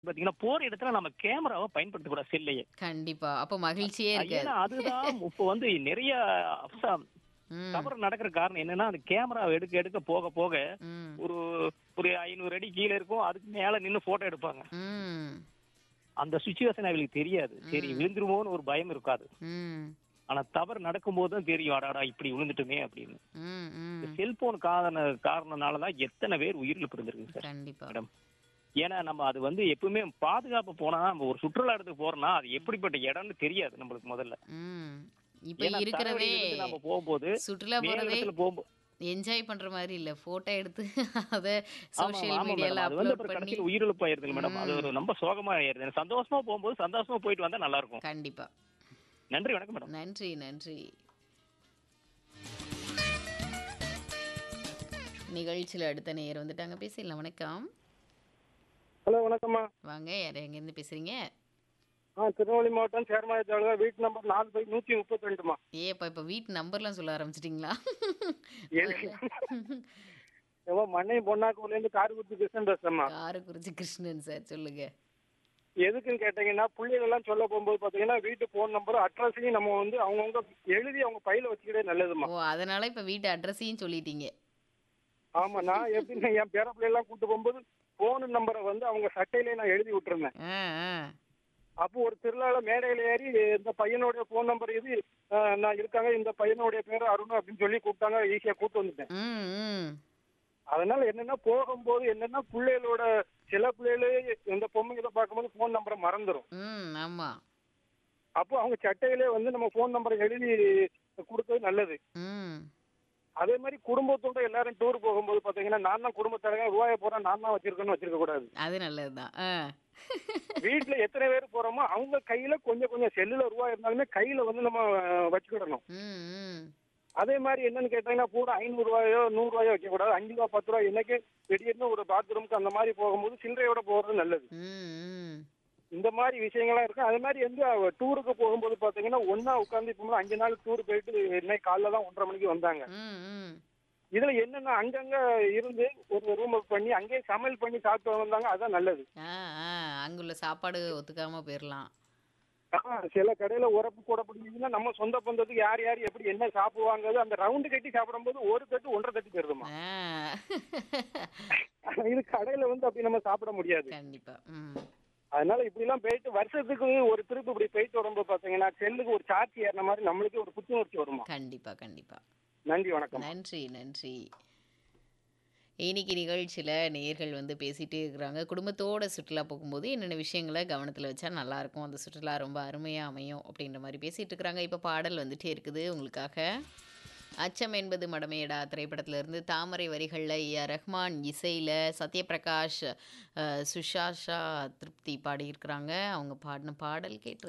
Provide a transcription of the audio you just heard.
பாத்தீங்கன்னா போற இடத்துல நம்ம கேமராவை பயன்படுத்தக்கூடாது செல்லையே கண்டிப்பா. அப்ப மகிழ்ச்சியே ஏன்னா இருக்காது. அதுதான் இப்ப வந்து நிறைய அப்சா- ம். தவறு நடக்கிற காரணம் என்னன்னா அந்த கேமரா எடுக்க எடுக்க போக போக ம். ஒரு ஒரு ஐநூறு அடி கீழே இருக்கும் அதுக்கு மேல நின்னு போட்டோ எடுப்பாங்க ம். அந்த சுச்சுவேஷன் அவங்களுக்கு தெரியாது சரி விழுந்துருமோன்னு ஒரு பயம் இருக்காது ம். ஆனா தவறு நடக்கும்போது தான் தெரியும் அடாடா இப்படி விழுந்துட்டுமே அப்படின்னு ம். இந்த ம். செல்போன் காரண காரணனாலதான் எத்தனை பேர் உயிரிழப்பு இருந்திருக்கு சார் கண்டிப்பா. மேடம் ஏன்னா நம்ம அது வந்து எப்பவுமே பாதுகாப்பு போனா நம்ம ஒரு சுற்றுலா இடத்துக்கு போறோம்னா அது எப்படிப்பட்ட இடம்னு தெரியாது நம்மளுக்கு முதல்ல ம். இப்ப ஏன்னா இருக்கிறதே தரைவழியில இருந்து நம்ம போகும்போது சுற்றுலா மேல் போறதே இடத்துல போகும்போது என்ஜாய் பண்ற மாதிரி இல்ல போட்டோ எடுத்து அத ஆமா சோஷியல் ஆமா மீடியால மேடம் அது வந்து அப்லோட் அப்புறம் பண்ணி கடைசியில் உயிரிழப்பு ஆயிருது மேடம் அது ஒரு ரொம்ப சோகமா ஆயிருது எனக்கு சந்தோஷமா போகும்போது சந்தோஷமா போயிட்டு வந்தா நல்லா இருக்கும் கண்டிப்பா நன்றி வணக்கம் மேடம் நன்றி நன்றி நிகழ்ச்சியில் அடுத்த நேயர் வந்துட்டாங்க பேசிடலாம் வணக்கம் ஹலோ வணக்கம்மா வாங்க யார் எங்கேருந்து பேசுறீங்க ஆ திருநெல்வேலி மாவட்டம் சேர்மாய தாலுகா வீட்டு நம்பர் நாலு பை நூற்றி முப்பத்தி ரெண்டுமா ஏப்பா இப்போ வீட்டு நம்பர்லாம் சொல்ல ஆரம்பிச்சிட்டிங்களா ஏவோ மண்ணை பொன்னாக்கூர்லேருந்து காரைக்குடி கிருஷ்ணன் பேசுறேம்மா காரக்குறிச்சி கிருஷ்ணன் சார் சொல்லுங்க எதுக்குன்னு கேட்டீங்கன்னா பிள்ளைகள் எல்லாம் சொல்ல போகும்போது பார்த்தீங்கன்னா வீட்டு ஃபோன் நம்பர் அட்ரஸையும் நம்ம வந்து அவங்கவுங்க எழுதி அவங்க பையில வச்சுக்கிட்டே நல்லதுமா ஓ அதனால இப்போ வீட்டு அட்ரஸையும் சொல்லிட்டீங்க ஆமா நான் எப்படின்னா என் பேர பிள்ளைலாம் கூட்டு போகும்போது ஃபோன் நம்பரை வந்து அவங்க சட்டையிலே நான் எழுதி விட்டுருந்தேன் ஆ ஆ அப்போ ஒரு திருவிழால மேடையில ஏறி இந்த பையனுடைய ஃபோன் நம்பர் இது ஆ, நான் இருக்காங்க இந்த பையனுடைய பேர் அருண் அப்படின்னு சொல்லி கூப்பிட்டாங்க ஈஸியா கூட்டு வந்துட்டேன் ம் ம் அதனால என்னன்னா போகும்போது என்னன்னா பிள்ளைகளோட சில பிள்ளைகளே இந்த பொம்மைகளை பார்க்கும்போது ஃபோன் நம்பரை மறந்துடும் ம் ஆமாம் அப்போ அவங்க சட்டையிலே வந்து நம்ம ஃபோன் நம்பரை எழுதி கொடுத்தது நல்லது ம் அதே மாதிரி குடும்பத்தோட எல்லாரும் டூர் போகும்போது பாத்தீங்கன்னா நான் தான் குடும்பத்தலைங்க ரூபாய போறேன் நான் தான் வச்சிருக்கேன்னு வச்சிருக்க கூடாது அது நல்லது தான் ஆ வீட்டுல எத்தனை பேர் போறோமோ அவங்க கையில கொஞ்சம் கொஞ்சம் செல்லுல ரூபாய் இருந்தாலுமே கையில வந்து நம்ம அஹ், வச்சுக்கிடணும் ம் ம் அதே மாதிரி என்னன்னு கேட்டீங்கன்னா கூட ஐநூறு ரூபாயோ நூறு ரூபாயோ வைக்க கூடாது அஞ்சு ரூபா பத்து ரூபாய் என்னைக்கு திடீர்னு ஒரு பாத்ரூமுக்கு அந்த மாதிரி போகும்போது சில்லறையோட போறது நல்லது ம் ம் இந்த மாதிரி விஷயங்கள்லாம் இருக்கு அதே மாதிரி வந்து அவ டூருக்கு போகும்போது பாத்தீங்கன்னா ஒண்ணா உட்காந்து இப்போ அஞ்சு நாள் டூர் போயிட்டு இன்னைக்கு காலைல தான் ஒன்றரை மணிக்கு வந்தாங்க ம் ம் இதுல என்னன்னா அங்கங்க இருந்து ஒரு ரூம் பண்ணி அங்கேயே சமையல் பண்ணி சாப்பிட்டு வந்தாங்க அதான் நல்லது ஆ ஆ அங்குள்ள சாப்பாடு ஒத்துக்காம போயிடலாம் ஆனா, சில கடையில உரப்பு கூட பிடிச்சிங்கன்னா நம்ம சொந்த பந்தத்துக்கு யார் யார் எப்படி என்ன சாப்பிடுவாங்க அந்த ரவுண்டு கட்டி சாப்பிடும்போது ஒரு தட்டு ஒன்றரை தட்டு போயிருதுமா ஆ இது கடையில வந்து அப்படி நம்ம சாப்பிட முடியாது கண்டிப்பா ம் அதனால இப்படி எல்லாம் போயிட்டு வருஷத்துக்கு ஒரு திருப்பு இப்படி போயிட்டு வரும்போது பாத்தீங்கன்னா செல்லுக்கு ஒரு சார்ஜ் ஏறின மாதிரி நம்மளுக்கு ஒரு புத்துணர்ச்சி வருமா கண்டிப்பா கண்டிப்பா நன்றி வணக்கம் நன்றி நன்றி இன்னைக்கு நிகழ்ச்சியில் நேர்கள் வந்து பேசிகிட்டே இருக்கிறாங்க குடும்பத்தோட சுற்றுலா போகும்போது என்னென்ன விஷயங்களை கவனத்தில் வச்சா நல்லாயிருக்கும் அந்த சுற்றுலா ரொம்ப அருமையாக அமையும் அப்படின்ற மாதிரி பேசிகிட்டு இருக்கிறாங்க இப்போ பாடல் வந்துட்டே இருக்குது உங்களுக்காக அச்சம் என்பது மடமையடா திரைப்படத்திலிருந்து தாமரை வரிகளில் ஏ ரஹ்மான் இசையில் சத்யபிரகாஷ் அஹ், சுஷாஷா திருப்தி பாடியிருக்கிறாங்க அவங்க பாடின பாடல் கேட்டு